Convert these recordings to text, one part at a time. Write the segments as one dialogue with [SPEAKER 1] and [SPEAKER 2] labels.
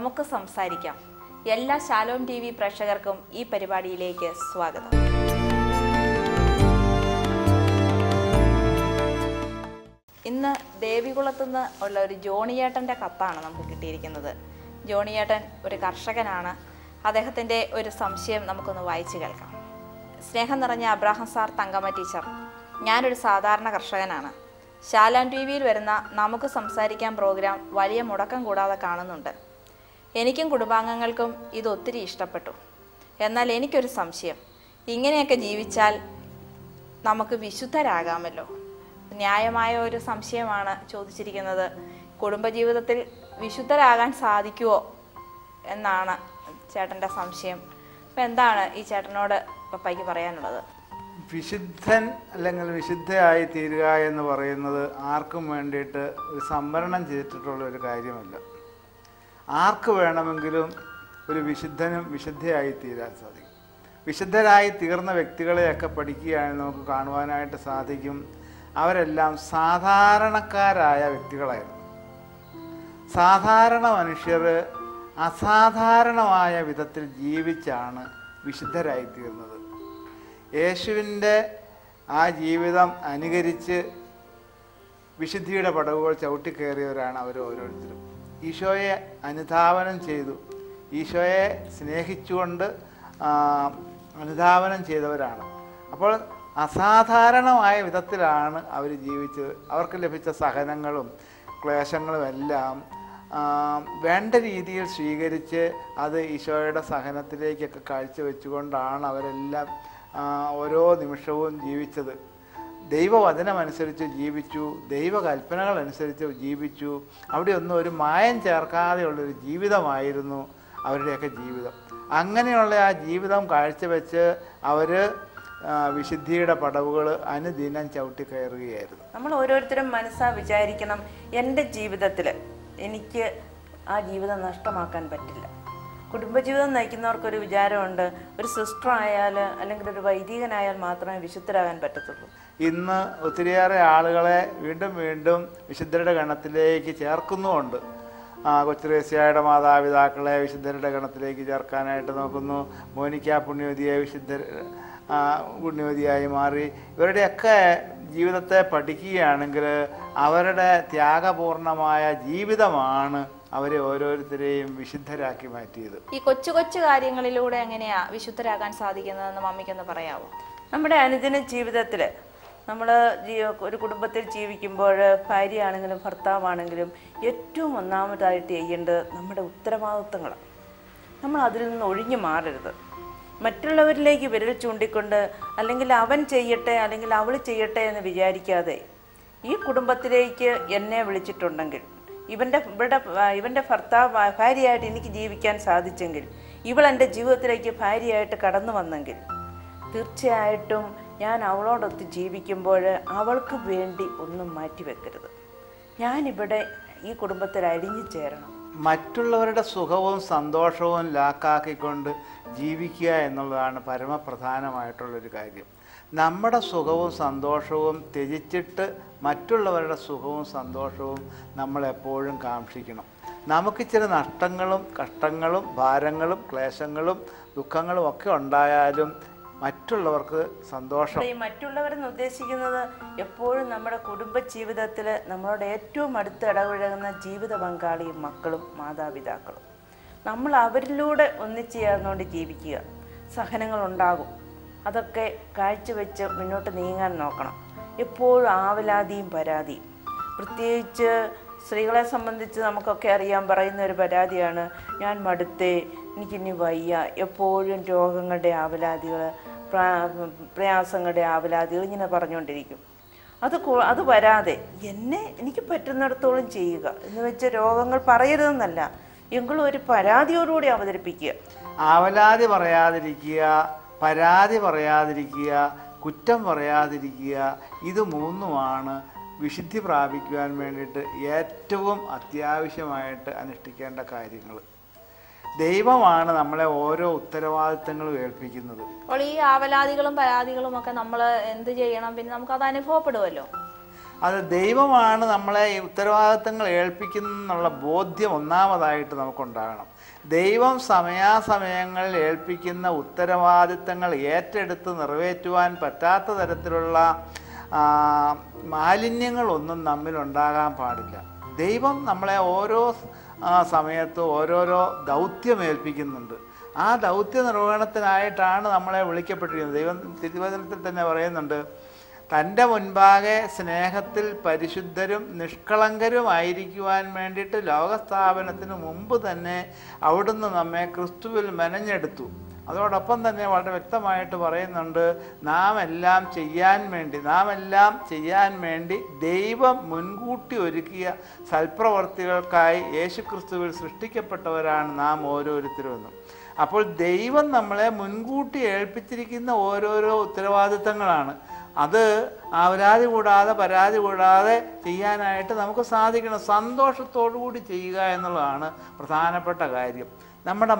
[SPEAKER 1] നമുക്ക് സംസാരിക്കാം എല്ലാ ശാലോം ടി വി പ്രേക്ഷകർക്കും ഈ പരിപാടിയിലേക്ക് സ്വാഗതം ഇന്ന് ദേവികുളത്തുനിന്ന് ഉള്ള ഒരു ജോണിയേട്ടൻ്റെ കത്താണ് നമുക്ക് കിട്ടിയിരിക്കുന്നത് ജോണിയേട്ടൻ ഒരു കർഷകനാണ് അദ്ദേഹത്തിൻ്റെ ഒരു സംശയം നമുക്കൊന്ന് വായിച്ചു കേൾക്കാം സ്നേഹം നിറഞ്ഞ അബ്രാഹം സാർ തങ്കമ്മ ടീച്ചർ ഞാനൊരു സാധാരണ കർഷകനാണ് ശാലാൻ ടി വിയിൽ വരുന്ന നമുക്ക് സംസാരിക്കാൻ പ്രോഗ്രാം വലിയ മുടക്കം കൂടാതെ കാണുന്നുണ്ട് എനിക്കും കുടുംബാംഗങ്ങൾക്കും ഇത് ഒത്തിരി ഇഷ്ടപ്പെട്ടു എന്നാൽ എനിക്കൊരു സംശയം ഇങ്ങനെയൊക്കെ ജീവിച്ചാൽ നമുക്ക് വിശുദ്ധരാകാമല്ലോ ന്യായമായ ഒരു സംശയമാണ് ചോദിച്ചിരിക്കുന്നത് കുടുംബജീവിതത്തിൽ വിശുദ്ധരാകാൻ സാധിക്കുമോ എന്നാണ് ചേട്ടൻ്റെ സംശയം അപ്പം എന്താണ് ഈ ചേട്ടനോട് പപ്പയ്ക്ക് പറയാനുള്ളത്
[SPEAKER 2] വിശുദ്ധൻ അല്ലെങ്കിൽ വിശുദ്ധയായി തീരുക എന്ന് പറയുന്നത് ആർക്കും വേണ്ടിയിട്ട് ഒരു സംവരണം ചെയ്തിട്ടുള്ള ഒരു കാര്യമല്ല ആർക്ക് വേണമെങ്കിലും ഒരു വിശുദ്ധനും വിശുദ്ധയായി തീരാൻ സാധിക്കും വിശുദ്ധരായി തീർന്ന വ്യക്തികളെയൊക്കെ പഠിക്കുകയാണെങ്കിൽ നമുക്ക് കാണുവാനായിട്ട് സാധിക്കും അവരെല്ലാം സാധാരണക്കാരായ വ്യക്തികളായിരുന്നു സാധാരണ മനുഷ്യർ അസാധാരണമായ വിധത്തിൽ ജീവിച്ചാണ് വിശുദ്ധരായി തീർന്നത് യേശുവിൻ്റെ ആ ജീവിതം അനുകരിച്ച് വിശുദ്ധിയുടെ പടവുകൾ ചവിട്ടിക്കയറിയവരാണ് അവർ ഓരോരുത്തരും ഈശോയെ അനുധാവനം ചെയ്തു ഈശോയെ സ്നേഹിച്ചുകൊണ്ട് ആ, അനുധാവനം ചെയ്തവരാണ് അപ്പോൾ അസാധാരണമായ വിധത്തിലാണ് അവർ ജീവിച്ചത് അവർക്ക് ലഭിച്ച സഹനങ്ങളും ക്ലേശങ്ങളും എല്ലാം ആ, വേണ്ട രീതിയിൽ സ്വീകരിച്ച് അത് ഈശോയുടെ സഹനത്തിലേക്കൊക്കെ കാഴ്ചവെച്ചുകൊണ്ടാണ് അവരെല്ലാം ആ, ഓരോ നിമിഷവും ജീവിച്ചത് ദൈവവചനമനുസരിച്ച് ജീവിച്ചു ദൈവകൽപ്പനകൾ അനുസരിച്ച് ജീവിച്ചു അവിടെ ഒന്നും ഒരു മായം ചേർക്കാതെയുള്ളൊരു ജീവിതമായിരുന്നു അവരുടെയൊക്കെ ജീവിതം അങ്ങനെയുള്ള ആ ജീവിതം കാഴ്ചവെച്ച് അവർ വിശുദ്ധിയുടെ പടവുകൾ അനുദിനം ചവിട്ടിക്കയറുകയായിരുന്നു
[SPEAKER 3] നമ്മൾ ഓരോരുത്തരും മനസ്സാ വിചാരിക്കണം എൻ്റെ ജീവിതത്തിൽ എനിക്ക് ആ ജീവിതം നഷ്ടമാക്കാൻ പറ്റില്ല കുടുംബജീവിതം നയിക്കുന്നവർക്കൊരു വിചാരമുണ്ട് ഒരു സിസ്റ്റർ ആയാൽ അല്ലെങ്കിൽ ഒരു വൈദികനായാൽ മാത്രമേ വിശുദ്ധരാകാൻ പറ്റത്തുള്ളൂ
[SPEAKER 2] ഇന്ന് ഒത്തിരിയേറെ ആളുകളെ വീണ്ടും വീണ്ടും വിശുദ്ധരുടെ ഗണത്തിലേക്ക് ചേർക്കുന്നുമുണ്ട് ആ, കൊച്ചുറേസ്യായുടെ മാതാപിതാക്കളെ വിശുദ്ധരുടെ ഗണത്തിലേക്ക് ചേർക്കാനായിട്ട് നോക്കുന്നു മോനിക്ക പുണ്യവതിയെ വിശുദ്ധ ആ, പുണ്യവതിയായി മാറി ഇവരുടെയൊക്കെ ജീവിതത്തെ പഠിക്കുകയാണെങ്കിൽ അവരുടെ ത്യാഗപൂർണമായ ജീവിതമാണ് അവരെ ഓരോരുത്തരെയും വിശുദ്ധരാക്കി മാറ്റിയത്
[SPEAKER 1] ഈ കൊച്ചു കൊച്ചു കാര്യങ്ങളിലൂടെ എങ്ങനെയാ വിശുദ്ധരാകാൻ സാധിക്കുന്നതെന്ന് മമ്മിക്കൊന്ന് പറയാമോ
[SPEAKER 3] നമ്മുടെ അനുദിന ജീവിതത്തിൽ നമ്മൾ ഒരു കുടുംബത്തിൽ ജീവിക്കുമ്പോൾ ഭാര്യയാണെങ്കിലും ഭർത്താവാണെങ്കിലും ഏറ്റവും ഒന്നാമതായിട്ട് ചെയ്യേണ്ടത് നമ്മുടെ ഉത്തരവാദിത്തങ്ങളാണ് നമ്മൾ അതിൽ നിന്ന് ഒഴിഞ്ഞു മാറരുത് മറ്റുള്ളവരിലേക്ക് വിരൽ ചൂണ്ടിക്കൊണ്ട് അല്ലെങ്കിൽ അവൻ ചെയ്യട്ടെ അല്ലെങ്കിൽ അവൾ ചെയ്യട്ടെ എന്ന് വിചാരിക്കാതെ ഈ കുടുംബത്തിലേക്ക് എന്നെ വിളിച്ചിട്ടുണ്ടെങ്കിൽ ഇവൻ്റെ ഇവിടെ ഇവൻ്റെ ഭർത്താവ് ഭാര്യയായിട്ട് എനിക്ക് ജീവിക്കാൻ സാധിച്ചെങ്കിൽ ഇവൾ എൻ്റെ ജീവിതത്തിലേക്ക് ഭാര്യയായിട്ട് കടന്നു വന്നെങ്കിൽ തീർച്ചയായിട്ടും ഞാൻ അവളോടൊത്ത് ജീവിക്കുമ്പോൾ അവൾക്ക് വേണ്ടി ഒന്നും മാറ്റി വെക്കരുത് ഞാനിവിടെ ഈ കുടുംബത്തിൽ അലിഞ്ഞു ചേരണം
[SPEAKER 2] മറ്റുള്ളവരുടെ സുഖവും സന്തോഷവും ലാക്കാക്കിക്കൊണ്ട് ജീവിക്കുക എന്നുള്ളതാണ് പരമപ്രധാനമായിട്ടുള്ളൊരു കാര്യം നമ്മുടെ സുഖവും സന്തോഷവും ത്യജിച്ചിട്ട് മറ്റുള്ളവരുടെ സുഖവും സന്തോഷവും നമ്മൾ എപ്പോഴും കാക്ഷിക്കണം നമുക്കിച്ചിരി നഷ്ടങ്ങളും കഷ്ടങ്ങളും ഭാരങ്ങളും ക്ലേശങ്ങളും ദുഃഖങ്ങളും ഒക്കെ ഉണ്ടായാലും മറ്റുള്ളവർക്ക് സന്തോഷം
[SPEAKER 3] ഈ മറ്റുള്ളവരെന്ന് ഉദ്ദേശിക്കുന്നത് എപ്പോഴും നമ്മുടെ കുടുംബ ജീവിതത്തിൽ നമ്മളോട് ഏറ്റവും അടുത്ത് ഇടപഴകുന്ന ജീവിത പങ്കാളിയും മക്കളും മാതാപിതാക്കളും നമ്മൾ അവരിലൂടെ ഒന്നിച്ചു ചേർന്നുകൊണ്ട് ജീവിക്കുക സഹനങ്ങളുണ്ടാകും അതൊക്കെ കാഴ്ചവെച്ച് മുന്നോട്ട് നീങ്ങാൻ നോക്കണം എപ്പോഴും ആവലാതിയും പരാതിയും പ്രത്യേകിച്ച് സ്ത്രീകളെ സംബന്ധിച്ച് നമുക്കൊക്കെ അറിയാൻ പറയുന്ന ഒരു പരാതിയാണ് ഞാൻ മടുത്തേ എനിക്കിനി വയ്യ എപ്പോഴും രോഗങ്ങളുടെ ആവലാതികൾ പ്രയാസങ്ങളുടെ ആവലാതികൾ ഇങ്ങനെ പറഞ്ഞുകൊണ്ടിരിക്കും അത് കു- അത് വരാതെ എന്നെ എനിക്ക് പറ്റുന്നിടത്തോളം ചെയ്യുക എന്ന് വെച്ച് രോഗങ്ങൾ പറയരുതെന്നല്ല എങ്കിലും ഒരു പരാതിയോടുകൂടി അവതരിപ്പിക്കുക
[SPEAKER 2] ആവലാതി പറയാതിരിക്കുക പരാതി പറയാതിരിക്കുക കുറ്റം പറയാതിരിക്കുക ഇത് മൂന്നുമാണ് വിശുദ്ധി പ്രാപിക്കുവാൻ വേണ്ടിയിട്ട് ഏറ്റവും അത്യാവശ്യമായിട്ട് അനുഷ്ഠിക്കേണ്ട കാര്യങ്ങൾ ദൈവമാണ് നമ്മളെ ഓരോ ഉത്തരവാദിത്തങ്ങളും ഏൽപ്പിക്കുന്നത്
[SPEAKER 1] അപ്പോൾ ഈ ആവലാതികളും പരാതികളും ഒക്കെ നമ്മൾ എന്ത് ചെയ്യണം പിന്നെ നമുക്കത് അനുഭവപ്പെടുമല്ലോ
[SPEAKER 2] അത് ദൈവമാണ് നമ്മളെ ഈ ഉത്തരവാദിത്തങ്ങൾ ഏൽപ്പിക്കുന്നുള്ള ബോധ്യം ഒന്നാമതായിട്ട് നമുക്കുണ്ടാകണം ദൈവം സമയാസമയങ്ങളിൽ ഏൽപ്പിക്കുന്ന ഉത്തരവാദിത്തങ്ങൾ ഏറ്റെടുത്ത് നിറവേറ്റുവാൻ പറ്റാത്ത തരത്തിലുള്ള ആ, മാലിന്യങ്ങളൊന്നും നമ്മിലുണ്ടാകാൻ പാടില്ല ദൈവം നമ്മളെ ഓരോ ആ, സമയത്തും ഓരോരോ ദൗത്യം ഏൽപ്പിക്കുന്നുണ്ട് ആ ദൗത്യ നിർവഹണത്തിനായിട്ടാണ് നമ്മളെ വിളിക്കപ്പെട്ടിരിക്കുന്നത് ദൈവം തിരുവചനത്തിൽ തന്നെ പറയുന്നുണ്ട് തൻ്റെ മുൻപാകെ സ്നേഹത്തിൽ പരിശുദ്ധരും നിഷ്കളങ്കരുമായിരിക്കുവാൻ വേണ്ടിയിട്ട് ലോകസ്ഥാപനത്തിന് മുമ്പ് തന്നെ അവിടുന്ന് നമ്മെ ക്രിസ്തുവിൽ മെനഞ്ഞെടുത്തു അതോടൊപ്പം തന്നെ വളരെ വ്യക്തമായിട്ട് പറയുന്നുണ്ട് നാം എല്ലാം ചെയ്യാൻ വേണ്ടി നാം എല്ലാം ചെയ്യാൻ വേണ്ടി ദൈവം മുൻകൂട്ടി ഒരുക്കിയ സൽപ്രവർത്തികൾക്കായി യേശുക്രിസ്തുവിൽ സൃഷ്ടിക്കപ്പെട്ടവരാണ് നാം ഓരോരുത്തരും എന്നും അപ്പോൾ ദൈവം നമ്മളെ മുൻകൂട്ടി ഏൽപ്പിച്ചിരിക്കുന്ന ഓരോരോ ഉത്തരവാദിത്തങ്ങളാണ് അത് അവരാതി കൂടാതെ പരാതി കൂടാതെ ചെയ്യാനായിട്ട് നമുക്ക് സാധിക്കണം സന്തോഷത്തോടു കൂടി ചെയ്യുക എന്നുള്ളതാണ് പ്രധാനപ്പെട്ട കാര്യം നമ്മുടെ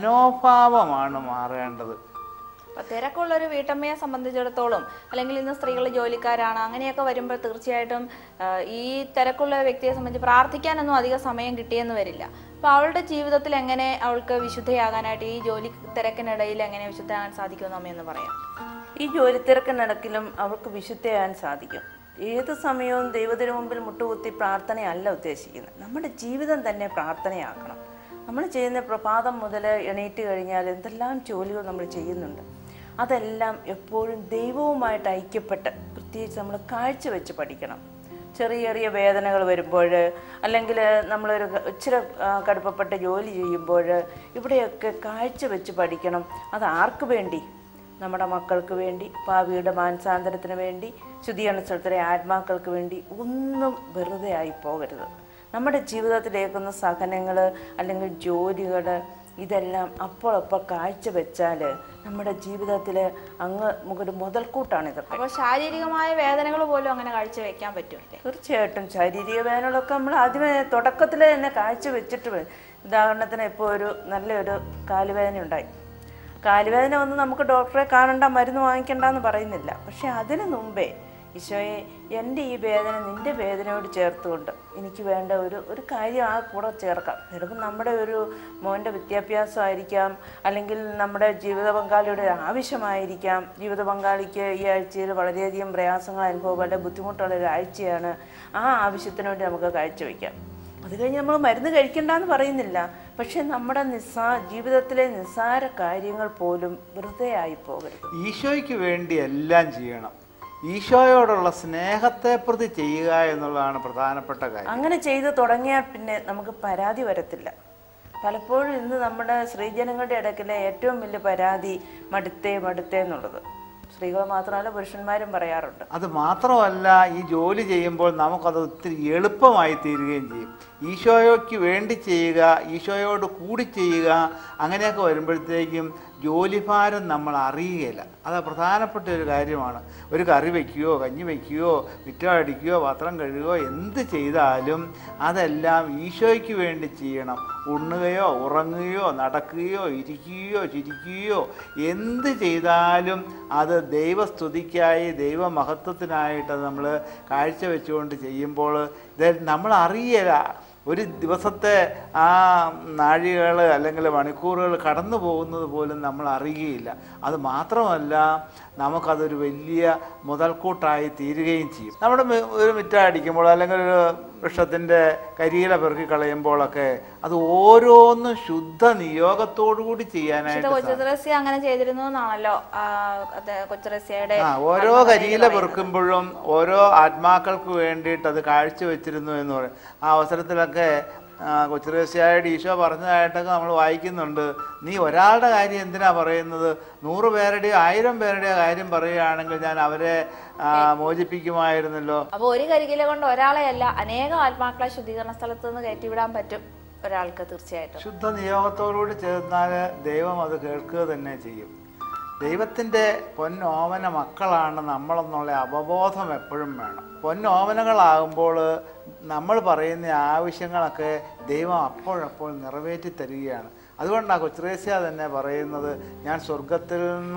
[SPEAKER 2] മനോഭാവമാണ് മാറേണ്ടത്
[SPEAKER 1] അപ്പൊ തിരക്കുള്ള ഒരു വീട്ടമ്മയെ സംബന്ധിച്ചിടത്തോളം അല്ലെങ്കിൽ ഇന്ന് സ്ത്രീകൾ ജോലിക്കാരാണ് അങ്ങനെയൊക്കെ വരുമ്പോൾ തീർച്ചയായിട്ടും ആ, ഈ തിരക്കുള്ള വ്യക്തിയെ സംബന്ധിച്ച് പ്രാർത്ഥിക്കാനൊന്നും അധികം സമയം കിട്ടിയെന്ന് വരില്ല അപ്പൊ അവളുടെ ജീവിതത്തിൽ എങ്ങനെ അവൾക്ക് വിശുദ്ധയാകാനായിട്ട് ഈ ജോലി തിരക്കിനിടയിൽ എങ്ങനെ വിശുദ്ധയാകാൻ സാധിക്കുമെന്ന് അമ്മയൊന്ന് പറയാം
[SPEAKER 3] ഈ ജോലി തിരക്കിനിടക്കിലും അവർക്ക് വിശുദ്ധയാകാൻ സാധിക്കും ഏത് സമയവും ദൈവത്തിന് മുമ്പിൽ മുട്ടുകുത്തി പ്രാർത്ഥനയല്ല ഉദ്ദേശിക്കുന്നത് നമ്മുടെ ജീവിതം തന്നെ പ്രാർത്ഥനയാക്കണം നമ്മൾ ചെയ്യുന്ന പ്രഭാതം മുതൽ എണീറ്റ് കഴിഞ്ഞാൽ എന്തെല്ലാം ജോലികൾ നമ്മൾ ചെയ്യുന്നുണ്ട് അതെല്ലാം എപ്പോഴും ദൈവവുമായിട്ട് ഐക്യപ്പെട്ട് പ്രത്യേകിച്ച് നമ്മൾ കാഴ്ചവെച്ച് പഠിക്കണം ചെറിയ ചെറിയ വേദനകൾ വരുമ്പോൾ അല്ലെങ്കിൽ നമ്മളൊരു ക- ഇച്ചിരി ആ, കടുപ്പപ്പെട്ട ജോലി ചെയ്യുമ്പോൾ ഇവിടെയൊക്കെ കാഴ്ച വെച്ച് പഠിക്കണം അത് ആർക്ക് വേണ്ടി നമ്മുടെ മക്കൾക്ക് വേണ്ടി ഭാവിയുടെ മാനസാന്തരത്തിന് വേണ്ടി ശുദ്ധീകരണസ്ഥലത്തിലെ ആത്മാക്കൾക്ക് വേണ്ടി ഒന്നും വെറുതെ ആയി പോകരുത് നമ്മുടെ ജീവിതത്തിലേക്കുന്ന സഹനങ്ങൾ അല്ലെങ്കിൽ ജോലികൾ ഇതെല്ലാം അപ്പോൾ അപ്പോൾ കാഴ്ച വെച്ചാൽ നമ്മുടെ ജീവിതത്തിൽ അങ്ങ് നമുക്കൊരു മുതൽക്കൂട്ടാണ് ഇതൊക്കെ
[SPEAKER 1] അപ്പോൾ ശാരീരികമായ വേദനകൾ പോലും അങ്ങനെ കാഴ്ചവെക്കാൻ പറ്റുമല്ലേ
[SPEAKER 3] തീർച്ചയായിട്ടും ശാരീരിക വേദനകളൊക്കെ നമ്മൾ ആദ്യമേ തുടക്കത്തിൽ തന്നെ കാഴ്ച വെച്ചിട്ട് വരും. ഉദാഹരണത്തിന് ഇപ്പോൾ ഒരു നല്ലൊരു കാലുവേദന ഉണ്ടായി കാലുവേദന വന്ന് നമുക്ക് ഡോക്ടറെ കാണണ്ട മരുന്ന് വാങ്ങിക്കണ്ടെന്ന് പറയുന്നില്ല പക്ഷെ അതിനു മുമ്പേ ഈശോയെ എൻ്റെ ഈ വേദന നിൻ്റെ വേദനയോട് ചേർത്തുകൊണ്ട് എനിക്ക് വേണ്ട ഒരു ഒരു കാര്യം ആ കൂടെ ചേർക്കാം ചിലപ്പോൾ നമ്മുടെ ഒരു മോൻ്റെ വിദ്യാഭ്യാസമായിരിക്കാം അല്ലെങ്കിൽ നമ്മുടെ ജീവിത പങ്കാളിയുടെ ആവശ്യമായിരിക്കാം ജീവിത പങ്കാളിക്ക് ഈ ആഴ്ചയിൽ വളരെയധികം പ്രയാസങ്ങൾ അനുഭവപ്പെട്ട ബുദ്ധിമുട്ടുള്ള ഒരു ആഴ്ചയാണ് ആ ആവശ്യത്തിന് വേണ്ടി നമുക്ക് കാഴ്ചവെക്കാം അത് കഴിഞ്ഞ് നമ്മൾ മരുന്ന് കഴിക്കണ്ടെന്ന് പറയുന്നില്ല പക്ഷെ നമ്മുടെ നിസ്സാ ജീവിതത്തിലെ നിസ്സാര കാര്യങ്ങൾ പോലും വെറുതെ ആയി പോകരുത്
[SPEAKER 2] ഈശോയ്ക്ക് വേണ്ടി എല്ലാം ചെയ്യണം ഈശോയോടുള്ള സ്നേഹത്തെ പ്രതി ചെയ്യുക എന്നുള്ളതാണ് പ്രധാനപ്പെട്ട കാര്യം
[SPEAKER 3] അങ്ങനെ ചെയ്ത് തുടങ്ങിയാൽ പിന്നെ നമുക്ക് പരാതി വരത്തില്ല പലപ്പോഴും ഇന്ന് നമ്മുടെ സ്ത്രീജനങ്ങളുടെ ഇടയ്ക്കിലെ ഏറ്റവും വലിയ പരാതി മടുത്തേ മടുത്തേ എന്നുള്ളത് സ്ത്രീകൾ മാത്രമല്ല പുരുഷന്മാരും പറയാറുണ്ട്
[SPEAKER 2] അത് മാത്രമല്ല ഈ ജോലി ചെയ്യുമ്പോൾ നമുക്കത് ഒത്തിരി എളുപ്പമായി തീരുകയും ചെയ്യും ഈശോയ്ക്ക് വേണ്ടി ചെയ്യുക ഈശോയോട് കൂടി ചെയ്യുക അങ്ങനെയൊക്കെ വരുമ്പോഴത്തേക്കും ജോലിഭാരം നമ്മൾ അറിയുകയില്ല അത് പ്രധാനപ്പെട്ട ഒരു കാര്യമാണ് ഒരു കറി വയ്ക്കുകയോ കഞ്ഞി വയ്ക്കുകയോ വിറ്റം അടിക്കുകയോ പാത്രം കഴുകുകയോ എന്ത് ചെയ്താലും അതെല്ലാം ഈശോയ്ക്ക് വേണ്ടി ചെയ്യണം ഉണ്ണുകയോ ഉറങ്ങുകയോ നടക്കുകയോ ഇരിക്കുകയോ ചിരിക്കുകയോ എന്ത് ചെയ്താലും അത് ദൈവസ്തുതിക്കായി ദൈവമഹത്വത്തിനായിട്ട് നമ്മൾ കാഴ്ചവെച്ചുകൊണ്ട് ചെയ്യുമ്പോൾ ഇത് നമ്മൾ അറിയില്ല ഒരു ദിവസത്തെ ആ നാഴികകൾ അല്ലെങ്കിൽ മണിക്കൂറുകൾ കടന്നു പോകുന്നത് പോലും നമ്മൾ അറിയുകയില്ല അത് മാത്രമല്ല നമുക്കതൊരു വലിയ മുതൽക്കൂട്ടായി തീരുകയും ചെയ്യും നമ്മുടെ മി- ഒരു മിറ്റ അടിക്കുമ്പോൾ അല്ലെങ്കിൽ ഒരു വൃക്ഷത്തിൻ്റെ കരിയില പെറുക്കി കളയുമ്പോഴൊക്കെ അത് ഓരോന്നും ശുദ്ധ നിയോഗത്തോടു കൂടി ചെയ്യാനായിട്ട്
[SPEAKER 1] വിശുദ്ധ കൊച്ചുദ്രസ്യ അങ്ങനെ ചെയ്തിരുന്നു എന്നാണല്ലോ ആ, അത് കൊച്ചുദ്രസ്യയുടെ
[SPEAKER 2] ആ ഓരോ കരിയില പെറുക്കുമ്പോഴും ഓരോ ആത്മാക്കൾക്ക് വേണ്ടിയിട്ട് അത് കാഴ്ചവെച്ചിരുന്നു എന്ന് പറയും ആ അവസരത്തിലൊക്കെ ആ, കൊച്ചുറേസ്യായുടെ ഈശോ പറഞ്ഞതായിട്ടൊക്കെ നമ്മൾ വായിക്കുന്നുണ്ട് നീ ഒരാളുടെ കാര്യം എന്തിനാ പറയുന്നത് നൂറ് പേരുടെയോ ആയിരം പേരുടെയോ കാര്യം പറയുകയാണെങ്കിൽ ഞാൻ അവരെ ആ, മോചിപ്പിക്കുമായിരുന്നല്ലോ
[SPEAKER 1] അപ്പോൾ ഒരു കരികില കൊണ്ട് ഒരാളെയല്ല അനേകം ആത്മാക്കളെ ശുദ്ധീകരണ സ്ഥലത്ത് നിന്ന് കയറ്റിവിടാൻ പറ്റും ഒരാൾക്ക് തീർച്ചയായിട്ടും
[SPEAKER 2] ശുദ്ധ നിയോഗത്തോടുകൂടി ചേർന്നാൽ ദൈവം അത് കേൾക്കുക തന്നെ ചെയ്യും ദൈവത്തിൻ്റെ പൊന്നോമന മക്കളാണ് നമ്മളെന്നുള്ള അവബോധം എപ്പോഴും വേണം പൊന്നോമനകളാകുമ്പോൾ നമ്മൾ പറയുന്ന ആവശ്യങ്ങളൊക്കെ ദൈവം അപ്പോഴപ്പോൾ നിറവേറ്റി തരികയാണ് അതുകൊണ്ടാണ് കൊച്ചുറേസ്യ തന്നെ പറയുന്നത് ഞാൻ സ്വർഗത്തിൽ നിന്ന്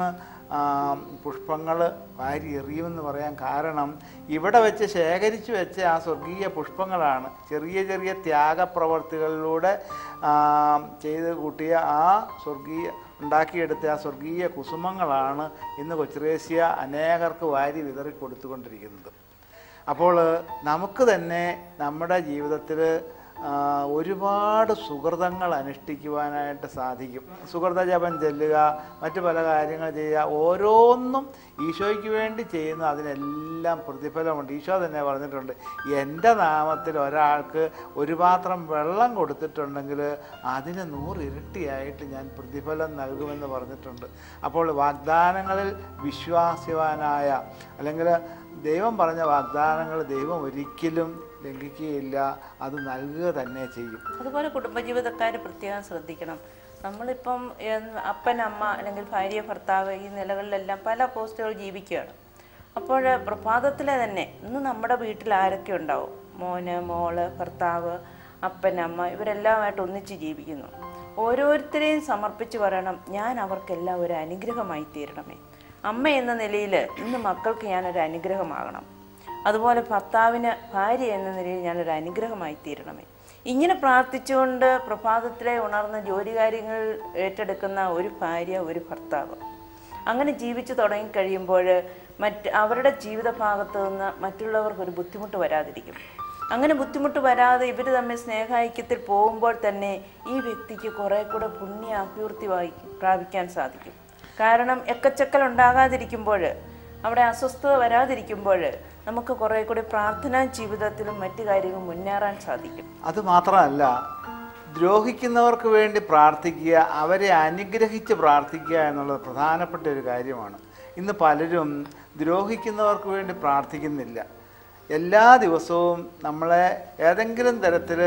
[SPEAKER 2] പുഷ്പങ്ങൾ വാരി എറിയുമെന്ന് പറയാൻ കാരണം ഇവിടെ വെച്ച് ശേഖരിച്ചു വെച്ച ആ സ്വർഗീയ പുഷ്പങ്ങളാണ് ചെറിയ ചെറിയ ത്യാഗപ്രവർത്തികളിലൂടെ ആ, ചെയ്ത് കൂട്ടിയ ആ സ്വർഗീയ ഉണ്ടാക്കിയെടുത്ത ആ സ്വർഗീയ കുസുമങ്ങളാണ് ഇന്ന് കൊച്ചുറേസ്യ അനേകർക്ക് വാരി വിതറി കൊടുത്തുകൊണ്ടിരിക്കുന്നത് അപ്പോൾ നമുക്ക് തന്നെ നമ്മുടെ ജീവിതത്തിൽ ആ, ഒരുപാട് സുഹൃതങ്ങൾ അനുഷ്ഠിക്കുവാനായിട്ട് സാധിക്കും സുഹൃത ജപം ചെല്ലുക മറ്റു പല കാര്യങ്ങൾ ചെയ്യുക ഓരോന്നും ഈശോയ്ക്ക് വേണ്ടി ചെയ്യുന്ന അതിനെല്ലാം പ്രതിഫലമുണ്ട് ഈശോ തന്നെ പറഞ്ഞിട്ടുണ്ട് എൻ്റെ നാമത്തിൽ ഒരാൾക്ക് ഒരു പാത്രം വെള്ളം കൊടുത്തിട്ടുണ്ടെങ്കിൽ അതിന് നൂറ് ഇരട്ടിയായിട്ട് ഞാൻ പ്രതിഫലം നൽകുമെന്ന് പറഞ്ഞിട്ടുണ്ട് അപ്പോൾ വാഗ്ദാനങ്ങളിൽ വിശ്വാസ്യവാനായ അല്ലെങ്കിൽ ദൈവം പറഞ്ഞ വാഗ്ദാനങ്ങൾ ദൈവം ഒരിക്കലും ലംഘിക്കുകയില്ല അത് നൽകുക തന്നെ ചെയ്യും
[SPEAKER 3] അതുപോലെ കുടുംബജീവിതക്കാർ പ്രത്യേകം ശ്രദ്ധിക്കണം നമ്മളിപ്പം എന്ന് അപ്പൻ അമ്മ അല്ലെങ്കിൽ ഭാര്യ ഭർത്താവ് ഈ നിലകളിലെല്ലാം പല പോസ്റ്റുകൾ ജീവിക്കുകയാണ് അപ്പോൾ പ്രഭാതത്തിലെ തന്നെ ഇന്ന് നമ്മുടെ വീട്ടിൽ ആരൊക്കെ ഉണ്ടാവും മോന് മോള് ഭർത്താവ് അപ്പൻ അമ്മ ഇവരെല്ലാമായിട്ട് ഒന്നിച്ച് ജീവിക്കുന്നു ഓരോരുത്തരെയും സമർപ്പിച്ച് പറയണം ഞാൻ അവർക്കെല്ലാം ഒരു അനുഗ്രഹമായി തീരണമേ അമ്മ എന്ന നിലയിൽ ഇന്ന് മക്കൾക്ക് ഞാനൊരു അനുഗ്രഹമാകണം അതുപോലെ ഭർത്താവിന് ഭാര്യ എന്ന നിലയിൽ ഞാനൊരു അനുഗ്രഹമായി തീരണമേ ഇങ്ങനെ പ്രാർത്ഥിച്ചുകൊണ്ട് പ്രഭാതത്തിലെ ഉണർന്ന ജോലി കാര്യങ്ങൾ ഏറ്റെടുക്കുന്ന ഒരു ഭാര്യ ഒരു ഭർത്താവ് അങ്ങനെ ജീവിച്ചു തുടങ്ങിക്കഴിയുമ്പോൾ മറ്റ് അവരുടെ ജീവിത ഭാഗത്ത് നിന്ന് മറ്റുള്ളവർക്ക് ഒരു ബുദ്ധിമുട്ട് വരാതിരിക്കും അങ്ങനെ ബുദ്ധിമുട്ട് വരാതെ ഇവർ തമ്മിൽ സ്നേഹാഐക്യത്തിൽ പോകുമ്പോൾ തന്നെ ഈ വ്യക്തിക്ക് കുറേ കൂടെ പുണ്യ അഭ്യർത്ഥി വായി പ്രാപിക്കാൻ സാധിക്കും കാരണം എക്കച്ചക്കൽ ഉണ്ടാകാതിരിക്കുമ്പോൾ അവിടെ അസ്വസ്ഥത വരാതിരിക്കുമ്പോൾ നമുക്ക് കുറേ കൂടി പ്രാർത്ഥനാ ജീവിതത്തിലും മറ്റു കാര്യങ്ങളും മുന്നേറാൻ സാധിക്കും
[SPEAKER 2] അത് മാത്രമല്ല ദ്രോഹിക്കുന്നവർക്ക് വേണ്ടി പ്രാർത്ഥിക്കുക അവരെ അനുഗ്രഹിച്ച് പ്രാർത്ഥിക്കുക എന്നുള്ളത് പ്രധാനപ്പെട്ട ഒരു കാര്യമാണ് ഇന്ന് പലരും ദ്രോഹിക്കുന്നവർക്ക് വേണ്ടി പ്രാർത്ഥിക്കുന്നില്ല എല്ലാ ദിവസവും നമ്മളെ ഏതെങ്കിലും തരത്തിൽ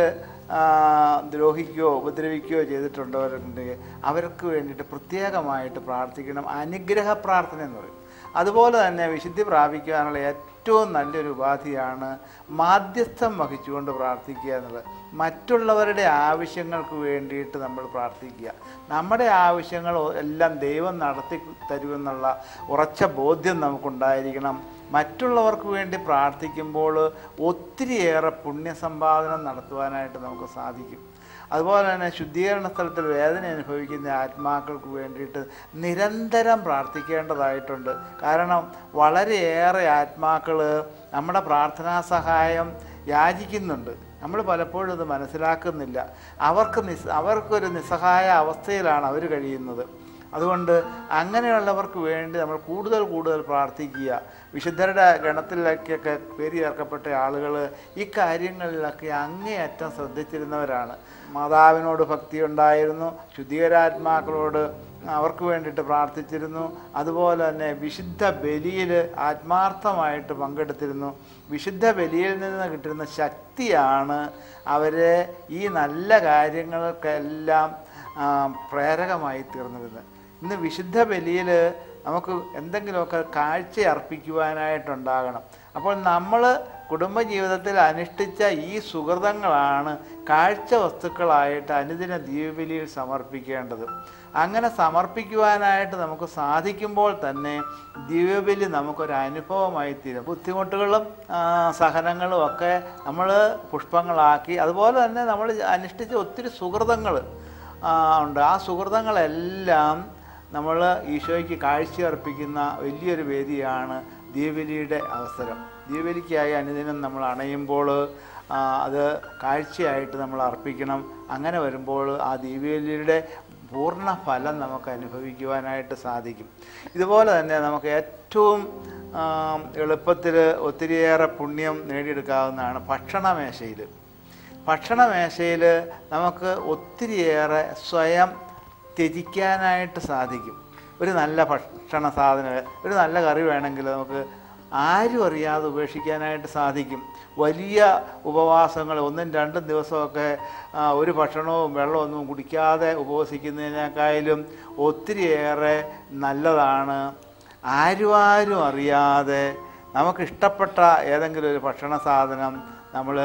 [SPEAKER 2] ദ്രോഹിക്കുകയോ ഉപദ്രവിക്കുകയോ ചെയ്തിട്ടുള്ളവരുണ്ടെങ്കിൽ അവർക്ക് വേണ്ടിയിട്ട് പ്രത്യേകമായിട്ട് പ്രാർത്ഥിക്കണം അനുഗ്രഹ പ്രാർത്ഥന എന്ന് പറയും അതുപോലെ തന്നെ വിശുദ്ധി പ്രാപിക്കാനുള്ള ഏറ്റവും നല്ലൊരു ഉപാധിയാണ് മാധ്യസ്ഥം വഹിച്ചുകൊണ്ട് പ്രാർത്ഥിക്കുക എന്നുള്ളത് മറ്റുള്ളവരുടെ ആവശ്യങ്ങൾക്ക് വേണ്ടിയിട്ട് നമ്മൾ പ്രാർത്ഥിക്കുക നമ്മുടെ ആവശ്യങ്ങൾ എല്ലാം ദൈവം നടത്തി തരുമെന്നുള്ള ഉറച്ച ബോധ്യം നമുക്കുണ്ടായിരിക്കണം മറ്റുള്ളവർക്ക് വേണ്ടി പ്രാർത്ഥിക്കുമ്പോൾ ഒത്തിരിയേറെ പുണ്യസമ്പാദനം നടത്തുവാനായിട്ട് നമുക്ക് സാധിക്കും അതുപോലെ തന്നെ ശുദ്ധീകരണ സ്ഥലത്തിൽ വേദന അനുഭവിക്കുന്ന ആത്മാക്കൾക്ക് വേണ്ടിയിട്ട് നിരന്തരം പ്രാർത്ഥിക്കേണ്ടതായിട്ടുണ്ട് കാരണം വളരെയേറെ ആത്മാക്കൾ നമ്മുടെ പ്രാർത്ഥനാ സഹായം യാചിക്കുന്നുണ്ട് നമ്മൾ പലപ്പോഴും ഇത് മനസ്സിലാക്കുന്നില്ല അവർക്ക് നിസ് അവർക്കൊരു നിസ്സഹായ അവസ്ഥയിലാണ് അവർ കഴിയുന്നത് അതുകൊണ്ട് അങ്ങനെയുള്ളവർക്ക് വേണ്ടി നമ്മൾ കൂടുതൽ കൂടുതൽ പ്രാർത്ഥിക്കുക വിശുദ്ധരുടെ ഗണത്തിലേക്കൊക്കെ പേര് ചേർക്കപ്പെട്ട ആളുകൾ ഈ കാര്യങ്ങളിലൊക്കെ അങ്ങേയറ്റം ശ്രദ്ധിച്ചിരുന്നവരാണ് മാതാവിനോട് ഭക്തി ഉണ്ടായിരുന്നു ശുദ്ധീകരാത്മാക്കളോട് അവർക്ക് വേണ്ടിയിട്ട് പ്രാർത്ഥിച്ചിരുന്നു അതുപോലെ തന്നെ വിശുദ്ധ ബലിയിൽ ആത്മാർത്ഥമായിട്ട് പങ്കെടുത്തിരുന്നു വിശുദ്ധ ബലിയിൽ നിന്ന് കിട്ടുന്ന ശക്തിയാണ് അവരെ ഈ നല്ല കാര്യങ്ങൾക്കെല്ലാം ആ, പ്രേരകമായി തീർന്നിരുന്നത് ഇന്ന് വിശുദ്ധ ബലിയിൽ നമുക്ക് എന്തെങ്കിലുമൊക്കെ കാഴ്ച അർപ്പിക്കുവാനായിട്ടുണ്ടാകണം അപ്പോൾ നമ്മൾ കുടുംബജീവിതത്തിൽ അനുഷ്ഠിച്ച ഈ സുഹൃതങ്ങളാണ് കാഴ്ച വസ്തുക്കളായിട്ട് അനുദിന ദീപബലിയിൽ സമർപ്പിക്കേണ്ടത് അങ്ങനെ സമർപ്പിക്കുവാനായിട്ട് നമുക്ക് സാധിക്കുമ്പോൾ തന്നെ ദിവ്യബലി നമുക്കൊരു അനുഭവമായി തീരും ബുദ്ധിമുട്ടുകളും ആ, സഹനങ്ങളും ഒക്കെ നമ്മൾ പുഷ്പങ്ങളാക്കി അതുപോലെ തന്നെ നമ്മൾ അനുഷ്ഠിച്ച ഒത്തിരി സുഹൃതങ്ങൾ ഉണ്ട് ആ സുഹൃതങ്ങളെല്ലാം നമ്മൾ ഈശോയ്ക്ക് കാഴ്ച അർപ്പിക്കുന്ന വലിയൊരു വേദിയാണ് ദീപലിയുടെ അവസരം ദീപലിക്കായി അനുദിനം നമ്മൾ അണയുമ്പോൾ ആ, അത് കാഴ്ചയായിട്ട് നമ്മൾ അർപ്പിക്കണം അങ്ങനെ വരുമ്പോൾ ആ ദീപലിയുടെ പൂർണ്ണ ഫലം നമുക്ക് അനുഭവിക്കുവാനായിട്ട് സാധിക്കും ഇതുപോലെ തന്നെ നമുക്ക് ഏറ്റവും എളുപ്പത്തിൽ ഒത്തിരിയേറെ പുണ്യം നേടിയെടുക്കാവുന്നതാണ് ഭക്ഷണമേശയിൽ ഭക്ഷണമേശയിൽ നമുക്ക് ഒത്തിരിയേറെ സ്വയം ത്യജിക്കാനായിട്ട് സാധിക്കും ഒരു നല്ല ഭക്ഷണ സാധനം ഒരു നല്ല കറി വേണമെങ്കിൽ നമുക്ക് ആരും അറിയാതെ ഉപേക്ഷിക്കാനായിട്ട് സാധിക്കും വലിയ ഉപവാസങ്ങൾ ഒന്നും രണ്ടും ദിവസമൊക്കെ ആ, ഒരു ഭക്ഷണവും വെള്ളമൊന്നും കുടിക്കാതെ ഉപവസിക്കുന്നതിനേക്കാളും ഒത്തിരിയേറെ നല്ലതാണ് ആരും ആരും അറിയാതെ നമുക്കിഷ്ടപ്പെട്ട ഏതെങ്കിലും ഒരു ഭക്ഷണ സാധനം നമ്മൾ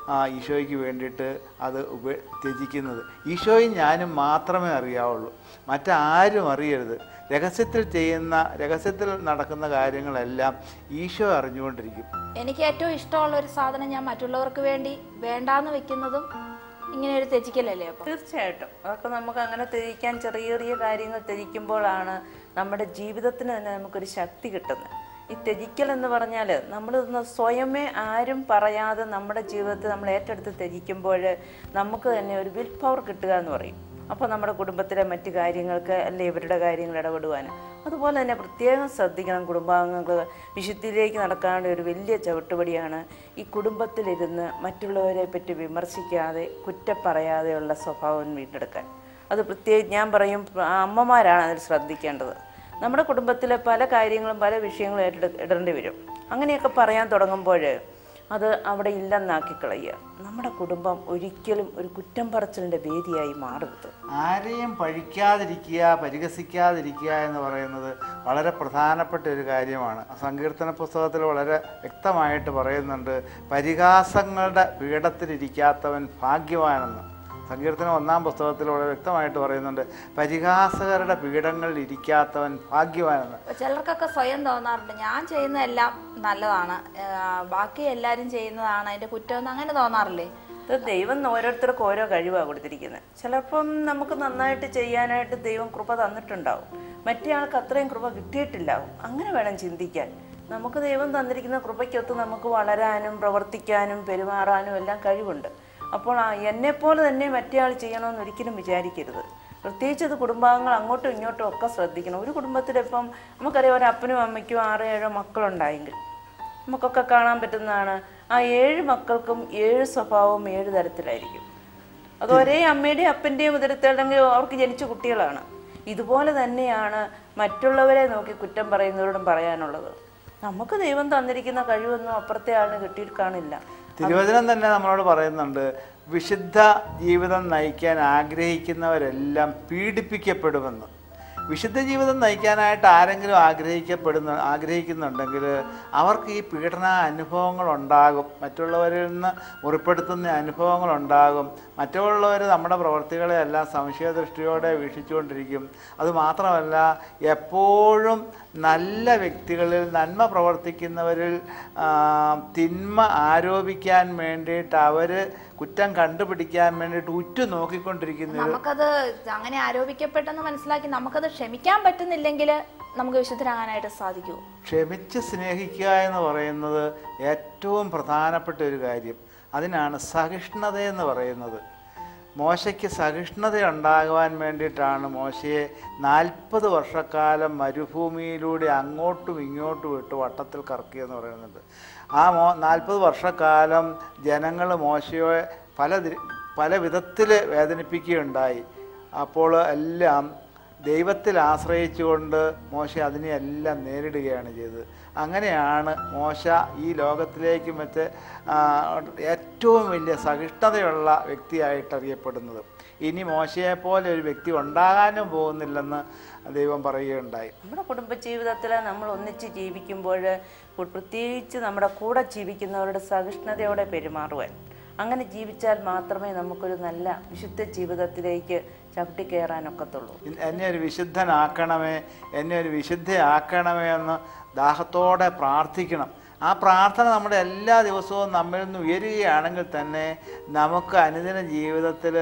[SPEAKER 2] ആ, ഈശോയ്ക്ക് വേണ്ടിയിട്ട് അത് ഉപ ത്യജിക്കുന്നത് ഈശോയും ഞാനും മാത്രമേ അറിയാവുള്ളൂ മറ്റാരും അറിയരുത് രഹസ്യത്തിൽ ചെയ്യുന്ന രഹസ്യത്തിൽ നടക്കുന്ന കാര്യങ്ങളെല്ലാം ഈശോ അറിഞ്ഞുകൊണ്ടിരിക്കും
[SPEAKER 1] എനിക്ക് ഏറ്റവും ഇഷ്ടമുള്ള ഒരു സാധനം ഞാൻ മറ്റുള്ളവർക്ക് വേണ്ടി വേണ്ടാന്ന് വെക്കുന്നതും ഇങ്ങനെ ഒരു ത്യജിക്കലല്ലേ അപ്പം
[SPEAKER 3] തീർച്ചയായിട്ടും അതൊക്കെ നമുക്ക് അങ്ങനെ ത്യജിക്കാൻ ചെറിയ ചെറിയ കാര്യങ്ങൾ ത്യജിക്കുമ്പോഴാണ് നമ്മുടെ ജീവിതത്തിന് തന്നെ നമുക്കൊരു ശക്തി കിട്ടുന്നത് ഈ ത്യജിക്കൽ എന്ന് പറഞ്ഞാൽ നമ്മൾ സ്വയമേ ആരും പറയാതെ നമ്മുടെ ജീവിതത്തിൽ നമ്മൾ ഏറ്റെടുത്ത് ത്യജിക്കുമ്പോൾ നമുക്ക് തന്നെ ഒരു വിൽ പവർ കിട്ടുക എന്ന് പറയും അപ്പോൾ നമ്മുടെ കുടുംബത്തിലെ മറ്റു കാര്യങ്ങൾക്ക് അല്ലെ ഇവരുടെ കാര്യങ്ങൾ ഇടപെടുവാൻ അതുപോലെ തന്നെ പ്രത്യേകം ശ്രദ്ധിക്കണം കുടുംബാംഗങ്ങൾ വിശുദ്ധിയിലേക്ക് നടക്കാനുള്ള ഒരു വലിയ ചവിട്ടുപടിയാണ് ഈ കുടുംബത്തിലിരുന്ന് മറ്റുള്ളവരെ പറ്റി വിമർശിക്കാതെ കുറ്റപ്പറയാതെയുള്ള സ്വഭാവം വീണ്ടെടുക്കാൻ അത് പ്രത്യേകിച്ച് ഞാൻ പറയും അമ്മമാരാണ് അതിൽ ശ്രദ്ധിക്കേണ്ടത് നമ്മുടെ കുടുംബത്തിലെ പല കാര്യങ്ങളും പല വിഷയങ്ങളും ഏറ്റെടു ഇടേണ്ടി വരും അങ്ങനെയൊക്കെ പറയാൻ തുടങ്ങുമ്പോൾ അത് അവിടെ ഇല്ലെന്നാക്കി കളയുക നമ്മുടെ കുടുംബം ഒരിക്കലും ഒരു കുറ്റം പറച്ചിലിൻ്റെ വേദിയായി മാറരുത്
[SPEAKER 2] ആരെയും പഴിക്കാതിരിക്കുക പരിഹസിക്കാതിരിക്കുക എന്ന് പറയുന്നത് വളരെ പ്രധാനപ്പെട്ട ഒരു കാര്യമാണ് സങ്കീർത്തന പുസ്തകത്തിൽ വളരെ വ്യക്തമായിട്ട് പറയുന്നുണ്ട് പരിഹാസങ്ങളുടെ പീഠത്തിലിരിക്കാത്തവൻ ഭാഗ്യവാനെന്ന് സങ്കീർത്തനം ഒന്നാം പുസ്തകത്തിൽ വളരെ വ്യക്തമായിട്ട് പറയുന്നുണ്ട് പരിഹാസകരുടെ പീഠങ്ങളിൽ ഇരിക്കാത്തവൻ ഭാഗ്യവാനെന്ന്
[SPEAKER 1] ചിലർക്കൊക്കെ സ്വയം തോന്നാറുണ്ട് ഞാൻ ചെയ്യുന്നതെല്ലാം നല്ലതാണ് ആ, ബാക്കി എല്ലാവരും ചെയ്യുന്നതാണ് അതിന്റെ കുറ്റമെന്ന് അങ്ങനെ തോന്നാറില്ലേ
[SPEAKER 3] ഇത് ദൈവം ഓരോരുത്തർക്കും ഓരോ കഴിവാണ് കൊടുത്തിരിക്കുന്നത് ചിലപ്പം നമുക്ക് നന്നായിട്ട് ചെയ്യാനായിട്ട് ദൈവം കൃപ തന്നിട്ടുണ്ടാവും മറ്റേ ആൾക്ക് അത്രയും കൃപ കിട്ടിയിട്ടില്ലാവും അങ്ങനെ വേണം ചിന്തിക്കാൻ നമുക്ക് ദൈവം തന്നിരിക്കുന്ന കൃപയ്ക്കൊത്ത് നമുക്ക് വളരാനും പ്രവർത്തിക്കാനും പെരുമാറാനും എല്ലാം കഴിവുണ്ട് അപ്പോൾ ആ എന്നെപ്പോലെ തന്നെ മറ്റേ ആൾ ചെയ്യണമെന്ന് ഒരിക്കലും വിചാരിക്കരുത് പ്രത്യേകിച്ച് ഇത് കുടുംബാംഗങ്ങൾ അങ്ങോട്ടും ഇങ്ങോട്ടും ഒക്കെ ശ്രദ്ധിക്കണം ഒരു കുടുംബത്തിലിപ്പം നമുക്കറിയാം ഒരു അപ്പനും അമ്മയ്ക്കും ആറോ ഏഴോ മക്കളുണ്ടായെങ്കിൽ നമുക്കൊക്കെ കാണാൻ പറ്റുന്നതാണ് ആ ഏഴ് മക്കൾക്കും ഏഴ് സ്വഭാവവും ഏഴ് തരത്തിലായിരിക്കും അത് ഒരേ അമ്മയുടെയും അപ്പൻ്റെയും ഉദരത്തിലെങ്കിൽ അവർക്ക് ജനിച്ച കുട്ടികളാണ് ഇതുപോലെ തന്നെയാണ് മറ്റുള്ളവരെ നോക്കി കുറ്റം പറയുന്നവരോടും പറയാനുള്ളത് നമുക്ക് ദൈവം തന്നിരിക്കുന്ന കഴിവൊന്നും അപ്പുറത്തെ ആളിന് കിട്ടിയിട്ട് കാണില്ല
[SPEAKER 2] തിരുവചനം തന്നെ നമ്മളോട് പറയുന്നുണ്ട് വിശുദ്ധ ജീവിതം നയിക്കാൻ ആഗ്രഹിക്കുന്നവരെല്ലാം പീഡിപ്പിക്കപ്പെടുമെന്ന് വിശുദ്ധ ജീവിതം നയിക്കാനായിട്ട് ആരെങ്കിലും ആഗ്രഹിക്കപ്പെടുന്ന ആഗ്രഹിക്കുന്നുണ്ടെങ്കിൽ അവർക്ക് ഈ പീഡന അനുഭവങ്ങൾ ഉണ്ടാകും മറ്റുള്ളവരിൽ നിന്ന് മുറിപ്പെടുത്തുന്ന അനുഭവങ്ങൾ ഉണ്ടാകും മറ്റുള്ളവർ നമ്മുടെ പ്രവർത്തികളെ എല്ലാം സംശയദൃഷ്ടിയോടെ വീക്ഷിച്ചുകൊണ്ടിരിക്കും അതുമാത്രമല്ല എപ്പോഴും നല്ല വ്യക്തികളിൽ നന്മ പ്രവർത്തിക്കുന്നവരിൽ ആ, തിന്മ ആരോപിക്കാൻ വേണ്ടിയിട്ട് അവർ കുറ്റം കണ്ടുപിടിക്കാൻ വേണ്ടിയിട്ട് ഉറ്റു നോക്കിക്കൊണ്ടിരിക്കുന്ന ഒരു
[SPEAKER 1] നമുക്കത് അങ്ങനെ ആരോപിക്കപ്പെട്ടെന്ന് മനസ്സിലാക്കി നമുക്കത് ക്ഷമിക്കാൻ പറ്റുന്നില്ലെങ്കിൽ നമുക്ക് വിശുദ്ധരാകാനായിട്ട് സാധിക്കുമോ
[SPEAKER 2] ക്ഷമിച്ച് സ്നേഹിക്കുക എന്ന് പറയുന്നത് ഏറ്റവും പ്രധാനപ്പെട്ട ഒരു കാര്യം അതിനാണ് സഹിഷ്ണുത എന്ന് പറയുന്നത് മോശയ്ക്ക് സഹിഷ്ണുത ഉണ്ടാകുവാൻ വേണ്ടിയിട്ടാണ് മോശയെ നാൽപ്പത് വർഷക്കാലം മരുഭൂമിയിലൂടെ അങ്ങോട്ടും ഇങ്ങോട്ടും ഇട്ട് വട്ടത്തിൽ കറക്കിയെന്ന് പറയുന്നുണ്ട് ആ മോ നാൽപ്പത് വർഷക്കാലം ജനങ്ങൾ മോശയെ പല ദി- പല വിധത്തിൽ വേദനിപ്പിക്കുകയുണ്ടായി അപ്പോൾ എല്ലാം ദൈവത്തിൽ ആശ്രയിച്ചുകൊണ്ട് മോശ അതിനെയെല്ലാം നേരിടുകയാണ് ചെയ്തത് അങ്ങനെയാണ് മോശ ഈ ലോകത്തിലേക്ക് മറ്റ് ആ, ഏറ്റവും വലിയ സഹിഷ്ണുതയുള്ള വ്യക്തിയായിട്ട് അറിയപ്പെടുന്നത് ഇനി മോശയെപ്പോലെ ഒരു വ്യക്തി ഉണ്ടാകാനും പോകുന്നില്ലെന്ന് ദൈവം പറയുകയുണ്ടായി
[SPEAKER 3] നമ്മുടെ കുടുംബജീവിതത്തിൽ നമ്മൾ ഒന്നിച്ച് ജീവിക്കുമ്പോൾ പ്രത്യേകിച്ച് നമ്മുടെ കൂടെ ജീവിക്കുന്നവരുടെ സഹിഷ്ണുതയോടെ പെരുമാറുവാൻ അങ്ങനെ ജീവിച്ചാൽ മാത്രമേ നമുക്കൊരു നല്ല വിശുദ്ധ ജീവിതത്തിലേക്ക് ചവിട്ടി കയറാനൊക്കത്തുള്ളൂ
[SPEAKER 2] എന്നെ ഒരു വിശുദ്ധനാക്കണമേ എന്നെ ഒരു വിശുദ്ധയാക്കണമേ എന്ന് ദാഹത്തോടെ പ്രാർത്ഥിക്കണം ആ പ്രാർത്ഥന നമ്മുടെ എല്ലാ ദിവസവും നമ്മിൽ നിന്ന് ഉയരുകയാണെങ്കിൽ തന്നെ നമുക്ക് അനുദിന ജീവിതത്തിൽ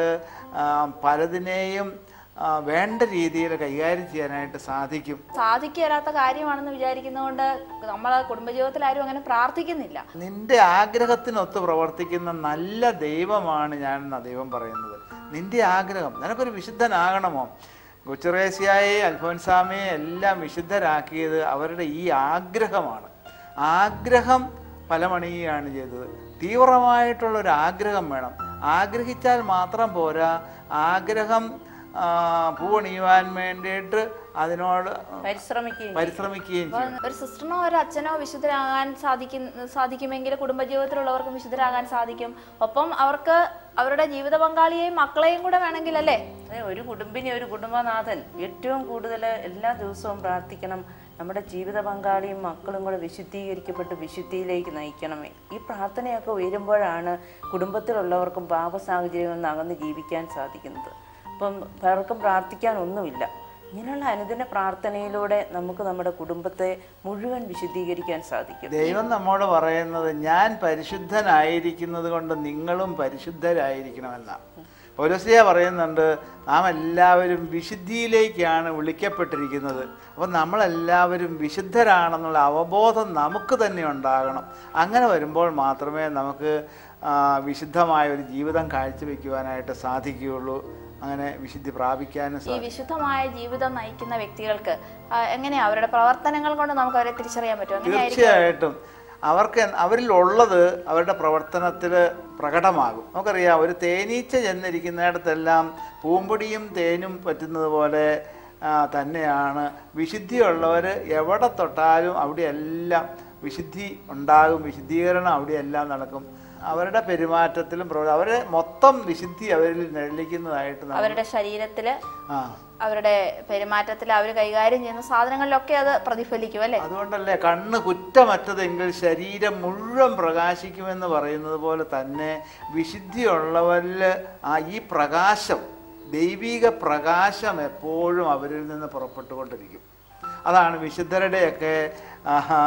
[SPEAKER 2] പലതിനെയും ആ, വേണ്ട രീതിയിൽ കൈകാര്യം ചെയ്യാനായിട്ട് സാധിക്കും
[SPEAKER 1] സാധിക്കാത്ത കാര്യമാണെന്ന് വിചാരിക്കുന്നതുകൊണ്ട് നമ്മളെ കുടുംബജീവിതത്തിൽ ആരും അങ്ങനെ പ്രാർത്ഥിക്കുന്നില്ല
[SPEAKER 2] നിന്റെ ആഗ്രഹത്തിനൊത്ത് പ്രവർത്തിക്കുന്ന നല്ല ദൈവമാണ് ഞാൻ എന്നാ ദൈവം പറയുന്നത് നിന്റെ ആഗ്രഹം നിനക്കൊരു വിശുദ്ധനാകണമോ കൊച്ചുറേസ്യായെ അൽഫോൻസാമയെ എല്ലാം വിശുദ്ധരാക്കിയത് അവരുടെ ഈ ആഗ്രഹമാണ് ആഗ്രഹം ഫലമണിയുകയാണ് ചെയ്തത് തീവ്രമായിട്ടുള്ള ഒരു ആഗ്രഹം വേണം ആഗ്രഹിച്ചാൽ മാത്രം പോരാ ആഗ്രഹം ആ, പൂവണിയുവാൻ വേണ്ടിയിട്ട് അതിനോട്
[SPEAKER 3] പരിശ്രമിക്കുകയും
[SPEAKER 2] പരിശ്രമിക്കുകയും
[SPEAKER 1] അപ്പൊ
[SPEAKER 2] ചെയ്യും
[SPEAKER 1] ഒരു സിസ്റ്ററിനോ ഒരു അച്ഛനോ വിശുദ്ധരാകാൻ സാധിക്കും സാധിക്കുമെങ്കിൽ കുടുംബജീവിതത്തിലുള്ളവർക്കും വിശുദ്ധരാകാൻ സാധിക്കും ഒപ്പം അവർക്ക് അവരുടെ ജീവിത പങ്കാളിയെയും മക്കളെയും കൂടെ വേണമെങ്കിൽ അല്ലേ
[SPEAKER 3] അതെ ഒരു കുടുംബിനി ഒരു കുടുംബനാഥൻ ഏറ്റവും കൂടുതൽ എല്ലാ ദിവസവും പ്രാർത്ഥിക്കണം നമ്മുടെ ജീവിത പങ്കാളിയും മക്കളും കൂടെ വിശുദ്ധീകരിക്കപ്പെട്ട് വിശുദ്ധിയിലേക്ക് നയിക്കണമേ ഈ പ്രാർത്ഥനയൊക്കെ ഉയരുമ്പോഴാണ് കുടുംബത്തിലുള്ളവർക്കും പാപ സാഹചര്യങ്ങളിൽ നിന്ന് അകന്ന് ജീവിക്കാൻ സാധിക്കുന്നത് അപ്പം പലർക്കും പ്രാർത്ഥിക്കാൻ ഒന്നുമില്ല ഇങ്ങനെയുള്ള അനുദിന പ്രാർത്ഥനയിലൂടെ നമുക്ക് നമ്മുടെ കുടുംബത്തെ മുഴുവൻ വിശുദ്ധീകരിക്കാൻ സാധിക്കും
[SPEAKER 2] ദൈവം നമ്മോട് പറയുന്നത് ഞാൻ പരിശുദ്ധനായിരിക്കുന്നത് കൊണ്ട് നിങ്ങളും പരിശുദ്ധരായിരിക്കണമെന്നാണ് പൗരസ്ലിയ പറയുന്നുണ്ട് നാം എല്ലാവരും വിശുദ്ധിയിലേക്കാണ് വിളിക്കപ്പെട്ടിരിക്കുന്നത് അപ്പം നമ്മളെല്ലാവരും വിശുദ്ധരാണെന്നുള്ള അവബോധം നമുക്ക് തന്നെ ഉണ്ടാകണം അങ്ങനെ വരുമ്പോൾ മാത്രമേ നമുക്ക് ആ, വിശുദ്ധമായ ഒരു ജീവിതം കാഴ്ചവെക്കുവാനായിട്ട് സാധിക്കുകയുള്ളൂ അങ്ങനെ വിശുദ്ധി പ്രാപിക്കാനും
[SPEAKER 1] ഈ
[SPEAKER 2] സാധിക്കും
[SPEAKER 1] വിശുദ്ധമായ ജീവിതം നയിക്കുന്ന വ്യക്തികൾക്ക് ആ, എങ്ങനെയാ അവരുടെ പ്രവർത്തനങ്ങൾ കൊണ്ട് നമുക്ക് അവരെ തിരിച്ചറിയാൻ പറ്റും എങ്ങനെയായിരിക്കും
[SPEAKER 2] തീർച്ചയായിട്ടും അവർക്ക് അവരിലുള്ളത് അവരുടെ പ്രവർത്തനത്തിൽ പ്രകടമാകും നമുക്കറിയാം ഒരു തേനീച്ച ചെന്നിരിക്കുന്നിടത്തെല്ലാം പൂമ്പൊടിയും തേനും പറ്റുന്നത് പോലെ ആ, തന്നെയാണ് വിശുദ്ധിയുള്ളവർ എവിടെ തൊട്ടാലും അവിടെയെല്ലാം വിശുദ്ധി ഉണ്ടാകും വിശുദ്ധീകരണം അവിടെയെല്ലാം നടക്കും അവരുടെ പെരുമാറ്റത്തിലും പ്രവർ- അവരെ മൊത്തം വിശുദ്ധി അവരിൽ നിഴലിക്കുന്നതായിട്ട് നമ്മൾ
[SPEAKER 1] അവരുടെ ശരീരത്തില്
[SPEAKER 2] ആ
[SPEAKER 1] അവരുടെ പെരുമാറ്റത്തിൽ അവർ കൈകാര്യം ചെയ്യുന്ന സാധനങ്ങളിലൊക്കെ അത് പ്രതിഫലിക്കും അല്ലേ
[SPEAKER 2] അതുകൊണ്ടല്ലേ കണ്ണ് കുറ്റമറ്റതെങ്കിൽ ശരീരം മുഴുവൻ പ്രകാശിക്കുമെന്ന് പറയുന്നത് പോലെ തന്നെ വിശുദ്ധിയുള്ളവരിൽ ആ ഈ പ്രകാശം ദൈവിക പ്രകാശം എപ്പോഴും അവരിൽ നിന്ന് പുറപ്പെട്ടുകൊണ്ടിരിക്കും അതാണ് വിശുദ്ധരുടെയൊക്കെ ആഹാ,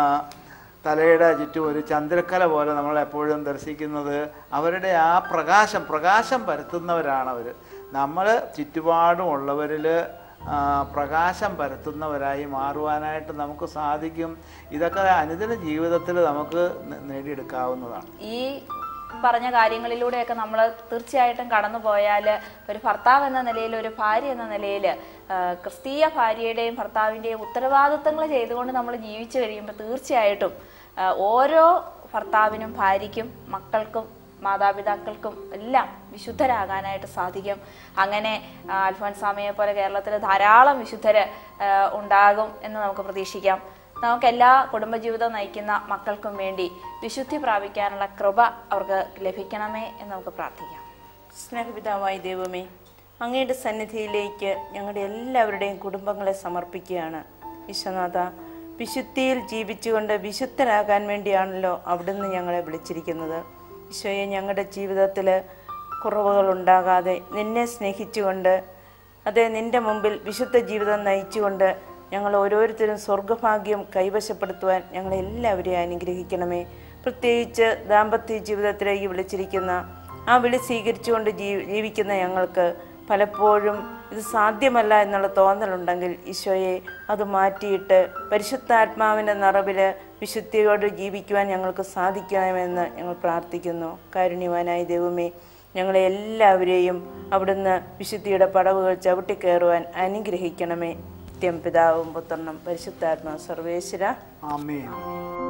[SPEAKER 2] തലയുടെ ചുറ്റും ഒരു ചന്ദ്രക്കല പോലെ നമ്മൾ എപ്പോഴും ദർശിക്കുന്നത് അവരുടെ ആ പ്രകാശം പ്രകാശം പരത്തുന്നവരാണ് അവർ നമ്മൾ ചുറ്റുപാടും ഉള്ളവരിൽ ആ, പ്രകാശം പരത്തുന്നവരായി മാറുവാനായിട്ട് നമുക്ക് സാധിക്കും ഇതൊക്കെ അനുദിന ജീവിതത്തിൽ നമുക്ക് നെ- നേടിയെടുക്കാവുന്നതാണ്
[SPEAKER 1] ഈ പറഞ്ഞ കാര്യങ്ങളിലൂടെയൊക്കെ നമ്മൾ തീർച്ചയായിട്ടും കടന്നു പോയാൽ ഒരു ഭർത്താവ് എന്ന നിലയിൽ ഒരു ഭാര്യ എന്ന നിലയിൽ ക്രിസ്തീയ ഭാര്യയുടെയും ഭർത്താവിൻ്റെയും ഉത്തരവാദിത്തങ്ങൾ ചെയ്തുകൊണ്ട് നമ്മൾ ജീവിച്ചു കഴിയുമ്പോൾ തീർച്ചയായിട്ടും ആ, ഓരോ ഭർത്താവിനും ഭാര്യയ്ക്കും മക്കൾക്കും മാതാപിതാക്കൾക്കും എല്ലാം വിശുദ്ധരാകാനായിട്ട് സാധിക്കും അങ്ങനെ ആ, അൽഫോൻസാമയെ പോലെ കേരളത്തിൽ ധാരാളം വിശുദ്ധർ ഉണ്ടാകും എന്ന് നമുക്ക് പ്രതീക്ഷിക്കാം നമുക്ക് എല്ലാ കുടുംബജീവിതം നയിക്കുന്ന മക്കൾക്കും വേണ്ടി വിശുദ്ധി പ്രാപിക്കാനുള്ള കൃപ അവർക്ക് ലഭിക്കണമേ എന്ന് നമുക്ക് പ്രാർത്ഥിക്കാം
[SPEAKER 3] സ്നേഹപിതാവായ ദൈവമേ അങ്ങയുടെ സന്നിധിയിലേക്ക് ഞങ്ങളുടെ എല്ലാവരുടെയും കുടുംബങ്ങളെ സമർപ്പിക്കുകയാണ് വിശ്വനാഥ വിശുദ്ധിയിൽ ജീവിച്ചുകൊണ്ട് വിശുദ്ധരാകാൻ വേണ്ടിയാണല്ലോ അവിടുന്ന് ഞങ്ങളെ വിളിച്ചിരിക്കുന്നത് ഈശോയെ ഞങ്ങളുടെ ജീവിതത്തിൽ കുറവുകൾ ഉണ്ടാകാതെ നിന്നെ സ്നേഹിച്ചുകൊണ്ട് അതെ നിന്റെ മുമ്പിൽ വിശുദ്ധ ജീവിതം നയിച്ചുകൊണ്ട് ഞങ്ങൾ ഓരോരുത്തരും സ്വർഗഭാഗ്യം കൈവശപ്പെടുത്തുവാൻ ഞങ്ങളെ എല്ലാവരെയും അനുഗ്രഹിക്കണമേ പ്രത്യേകിച്ച് ദാമ്പത്യ ജീവിതത്തിലേക്ക് വിളിച്ചിരിക്കുന്ന ആ വിളി സ്വീകരിച്ചുകൊണ്ട് ജീ- ജീവിക്കുന്ന ഞങ്ങൾക്ക് പലപ്പോഴും ഇത് സാധ്യമല്ല എന്നുള്ള തോന്നലുണ്ടെങ്കിൽ ഈശോയെ അത് മാറ്റിയിട്ട് പരിശുദ്ധാത്മാവിൻ്റെ നിറവിൽ വിശുദ്ധിയോട് ജീവിക്കുവാൻ ഞങ്ങൾക്ക് സാധിക്കണമെന്ന് ഞങ്ങൾ പ്രാർത്ഥിക്കുന്നു കാരുണ്യവാനായ ദൈവമേ ഞങ്ങളെ എല്ലാവരെയും അവിടുന്ന് വിശുദ്ധിയുടെ പടവുകൾ ചവിട്ടിക്കയറുവാൻ അനുഗ്രഹിക്കണമേ നിത്യം പിതാവും പുത്രനും പരിശുദ്ധാത്മാ സർവേശ്വര
[SPEAKER 2] ആമേൻ